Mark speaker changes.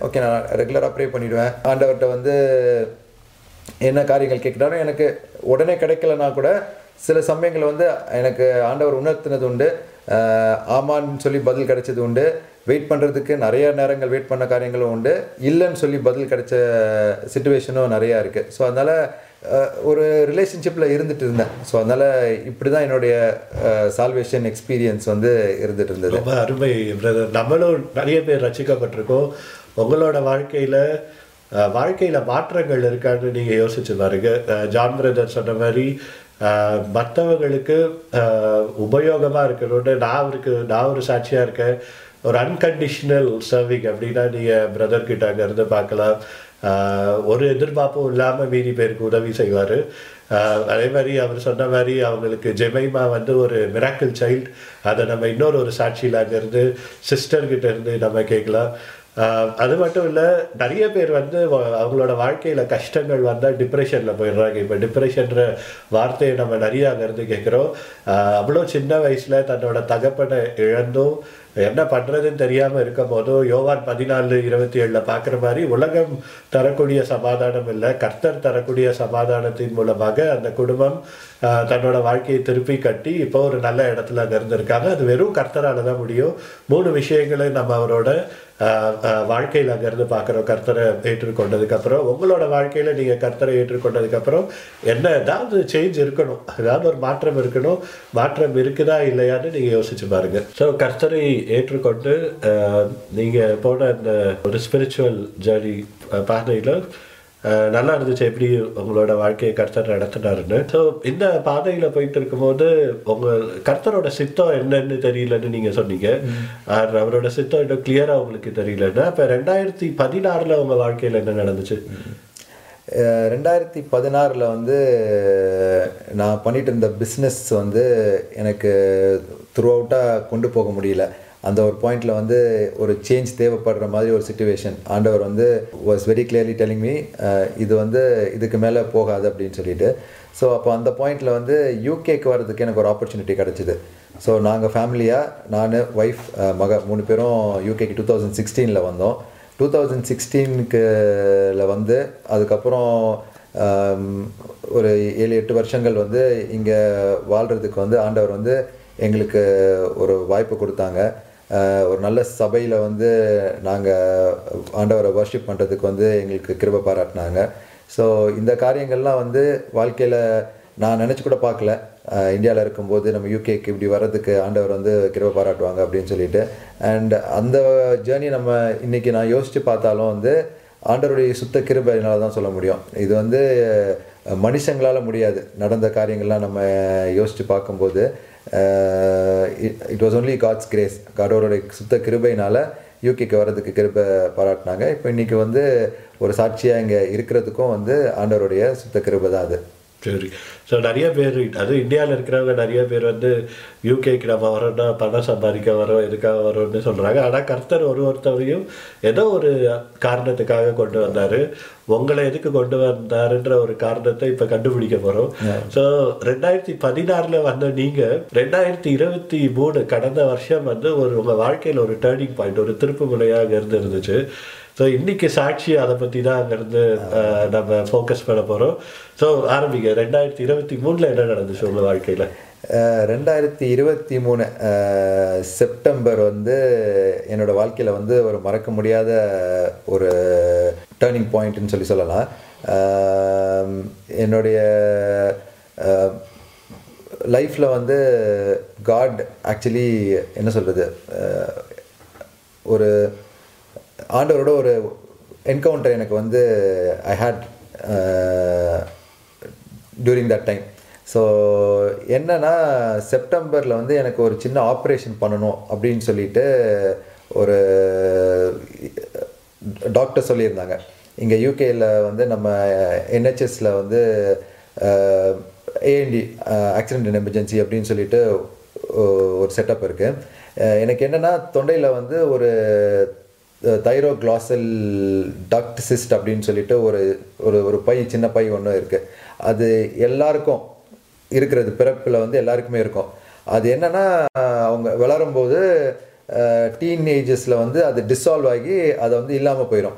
Speaker 1: okay நான் ரெகுலராக pray பண்ணிவிடுவேன் ஆண்டவர்கிட்ட வந்து என்ன காரியங்கள் கேட்குறாரோ எனக்கு உடனே கிடைக்கலனா கூட சில சமயங்கள் வந்து எனக்கு ஆண்டவர் உணர்த்தினது உண்டு ஆஹ் ஆமான்னு சொல்லி பதில் கிடைச்சது உண்டு வெயிட் பண்ணுறதுக்கு நிறைய நேரங்கள் வெயிட் பண்ண காரியங்களும் உண்டு இல்லைன்னு சொல்லி பதில் கிடைச்ச சுச்சுவேஷனும் நிறையா இருக்குது ஸோ அதனால் ஒரு ரிலேஷன்ஷிப்பில் இருந்துட்டு இருந்தேன் ஸோ அதனால் இப்படி தான் என்னுடைய சால்வேஷன் எக்ஸ்பீரியன்ஸ் வந்து இருந்துட்டு இருந்தது
Speaker 2: ரொம்ப அருமை பிரதர் நம்மளும் நிறைய பேர் ரசிக்கப்பட்டிருக்கோம் உங்களோட வாழ்க்கையில அஹ், வாழ்க்கையில மாற்றங்கள் இருக்கான்னு நீங்க யோசிச்சு பாருங்க அஹ், ஜான் பிரதர் சொன்ன மாதிரி அஹ், மத்தவங்களுக்கு அஹ், உபயோகமா இருக்கணும்னு நான் அவருக்கு நான் ஒரு சாட்சியா இருக்கேன் ஒரு அன்கண்டிஷனல் சர்விங் அப்படின்னா நீங்க பிரதர் கிட்ட அங்க இருந்து பார்க்கலாம் ஆஹ் ஒரு எதிர்பார்ப்பும் இல்லாமல் மீதி பேருக்கு உதவி செய்வார் அதே மாதிரி அவர் சொன்ன மாதிரி அவங்களுக்கு ஜெமைமா வந்து ஒரு மிராக்கிள் சைல்டு அதை நம்ம இன்னொரு ஒரு சாட்சியில் அங்கேருந்து சிஸ்டர்கிட்ட இருந்து நம்ம கேட்கலாம் ஆஹ் அது மட்டும் இல்லை நிறைய பேர் வந்து வ- அவங்களோட வாழ்க்கையில் கஷ்டங்கள் வந்தால் டிப்ரெஷனில் போயிடுறாங்க இப்போ டிப்ரெஷன்ற வார்த்தையை நம்ம நிறைய அங்கேருந்து கேட்குறோம் அவ்வளோ சின்ன வயசில் தன்னோட தகப்பனை இழந்தும் என்ன பண்ணுறதுன்னு தெரியாமல் இருக்கும் போதும் யோவான் பதினாலு இருபத்தி ஏழில் பார்க்குற மாதிரி உலகம் தரக்கூடிய சமாதானம் இல்லை கர்த்தர் தரக்கூடிய சமாதானத்தின் மூலமாக அந்த குடும்பம் ஆஹ், தன்னோட வாழ்க்கையை திருப்பி கட்டி இப்போ ஒரு நல்ல இடத்துல அங்கே இருந்திருக்காங்க அது வெறும் கர்த்தரால தான் முடியும் மூணு விஷயங்களை நம்ம அவரோட ஆஹ், ஆஹ், வாழ்க்கையில் அங்கேருந்து பார்க்குறோம் கர்த்தரை ஏற்றுக்கொண்டதுக்கப்புறம் உங்களோட வாழ்க்கையில் நீங்கள் கர்த்தரை ஏற்றுக்கொண்டதுக்கப்புறம் என்ன ஏதாவது சேஞ்ச் இருக்கணும் ஏதாவது ஒரு மாற்றம் இருக்கணும் மாற்றம் இருக்குதா இல்லையான்னு நீங்கள் யோசிச்சு பாருங்க ஸோ கர்த்தரை ஏற்றுக்கொண்டு ஆஹ், நீங்க போன அந்த ஒரு ஸ்பிரிச்சுவல் ஜேர்னி பாதையில் அஹ் நல்லா இருந்துச்சு எப்படி உங்களோட வாழ்க்கையை கர்த்தர் நடத்தினாருன்னு ஸோ இந்த பாதையில் போயிட்டு இருக்கும்போது உங்க கர்த்தரோட சித்தம் என்னன்னு தெரியலன்னு நீங்க சொன்னீங்க அஹ் அவரோட சித்தம் இன்னும் கிளியரா உங்களுக்கு தெரியலன்னா இப்போ ரெண்டாயிரத்தி பதினாறுல உங்க வாழ்க்கையில என்ன நடந்துச்சு
Speaker 1: அஹ் ரெண்டாயிரத்தி பதினாறில் வந்து நான் பண்ணிட்டு இருந்த பிஸ்னஸ் வந்து எனக்கு த்ரூ அவுட்டாக கொண்டு போக முடியல அந்த ஒரு பாயிண்ட்ல வந்து ஒரு சேஞ்ச் தேவைப்படுற மாதிரி ஒரு சுச்சுவேஷன் ஆண்டவர் வந்து was very clearly telling me இது வந்து இதுக்கு மேலே போகாது அப்படின்னு சொல்லிட்டு ஸோ அப்போ அந்த பாயிண்ட்ல வந்து யூகேக்கு வர்றதுக்கு எனக்கு ஒரு ஆப்பர்ச்சுனிட்டி கிடச்சிது ஸோ நாங்கள் ஃபேமிலியாக நான் ஒய்ஃப் மக மூணு பேரும் யூகேக்கு டூ தௌசண்ட் சிக்ஸ்டீனில் வந்தோம் டூ தௌசண்ட் சிக்ஸ்டீனுக்குல வந்து அதுக்கப்புறம் ஆம், ஒரு ஏழு எட்டு வருஷங்கள் வந்து இங்கே வாழ்கிறதுக்கு வந்து ஆண்டவர் வந்து எங்களுக்கு ஒரு வாய்ப்பு கொடுத்தாங்க ஆஹ், ஒரு நல்ல சபையில் வந்து நாங்கள் ஆண்டவரை வர்ஷிப் பண்ணுறதுக்கு வந்து எங்களுக்கு கிருபை பாராட்டினாங்க ஸோ இந்த காரியங்கள்லாம் வந்து வாழ்க்கையில் நான் நினச்சி கூட பார்க்கல இந்தியாவில் இருக்கும்போது நம்ம யூகேக்கு இப்படி வர்றதுக்கு ஆண்டவர் வந்து கிருபை பாராட்டுவாங்க அப்படின்னு சொல்லிட்டு அண்ட் அந்த ஜேர்னி நம்ம இன்னைக்கு நான் யோசித்து பார்த்தாலும் வந்து ஆண்டவருடைய சுத்த கிருபையினால தான் சொல்ல முடியும் இது வந்து அஹ், மனுஷங்களால முடியாது நடந்த காரியங்கள்லாம் நம்ம யோசித்து பார்க்கும்போது it was only God's grace கடவுளுடைய சுத்த கிருபையினால யூகேக்கு வர்றதுக்கு கிருபை பாராட்டினாங்க இப்போ இன்னைக்கு வந்து ஒரு சாட்சியாக இங்கே இருக்கிறதுக்கும் வந்து ஆண்டவருடைய சுத்த கிருபை தான் அது
Speaker 2: சரி ஸோ நிறைய பேர் அது இந்தியாவில் இருக்கிறவங்க நிறைய பேர் வந்து யூகேக்கு நம்ம வரோம்னா பணம் சம்பாதிக்க வரோம் எதுக்காக வரோம்னு சொல்கிறாங்க ஆனால் கர்த்தர் ஒரு ஒருத்தவரையும் ஏதோ ஒரு காரணத்துக்காக கொண்டு வந்தார் உங்களை எதுக்கு கொண்டு வந்தாருன்ற ஒரு காரணத்தை இப்போ கண்டுபிடிக்க போகிறோம் ஸோ ரெண்டாயிரத்தி பதினாறில் வந்த நீங்கள் ரெண்டாயிரத்தி இருபத்தி மூணு கடந்த வருஷம் வந்து ஒரு உங்கள் வாழ்க்கையில் ஒரு டேர்னிங் பாயிண்ட் ஒரு திருப்பு முனையாக இருந்து இருந்துச்சு ஸோ இன்னைக்கு சாட்சி அதை பற்றி தான் அங்கேருந்து நம்ம ஃபோக்கஸ் பண்ண போகிறோம் ஸோ ஆரம்பிங்க ரெண்டாயிரத்தி இருபத்தி மூணில் என்ன நடந்துச்சு உங்கள் வாழ்க்கையில்
Speaker 1: அஹ் ரெண்டாயிரத்தி இருபத்தி மூணு அஹ் செப்டம்பர் வந்து என்னோட வாழ்க்கையில் வந்து ஒரு மறக்க முடியாத ஒரு டேர்னிங் பாயிண்ட்னு சொல்லி சொல்லலாம் அஹ் என்னுடைய லைஃப்பில் வந்து காட் ஆக்சுவலி என்ன சொல்கிறது ஒரு ஆண்டவரோட ஒரு என்கவுண்டர் எனக்கு வந்து I hate during that time so என்னன்னா செப்டம்பரில் வந்து எனக்கு ஒரு சின்ன ஆப்ரேஷன் பண்ணணும் அப்படின்னு சொல்லிட்டு ஒரு டாக்டர் சொல்லியிருந்தாங்க இங்கே யூகேயில் வந்து நம்ம என்ஹெச்எஸில் வந்து ஏஎன்டி ஆக்சிடென்ட் அண்ட் எமர்ஜென்சி அப்படின்னு சொல்லிட்டு ஒரு செட்டப் இருக்குது எனக்கு என்னென்னா தொண்டையில் வந்து ஒரு தைரோக்ளாசல் டக்ட் சிஸ்ட் அப்படின்னு சொல்லிட்டு ஒரு ஒரு ஒரு பை சின்ன பை ஒன்று இருக்குது அது எல்லாருக்கும் இருக்கிறது பிறப்பில் வந்து எல்லாருக்குமே இருக்கும் அது என்னன்னா அவங்க வளரும்போது டீன் ஏஜஸில் வந்து அது டிசால்வ் ஆகி அதை வந்து இல்லாமல் போயிடும்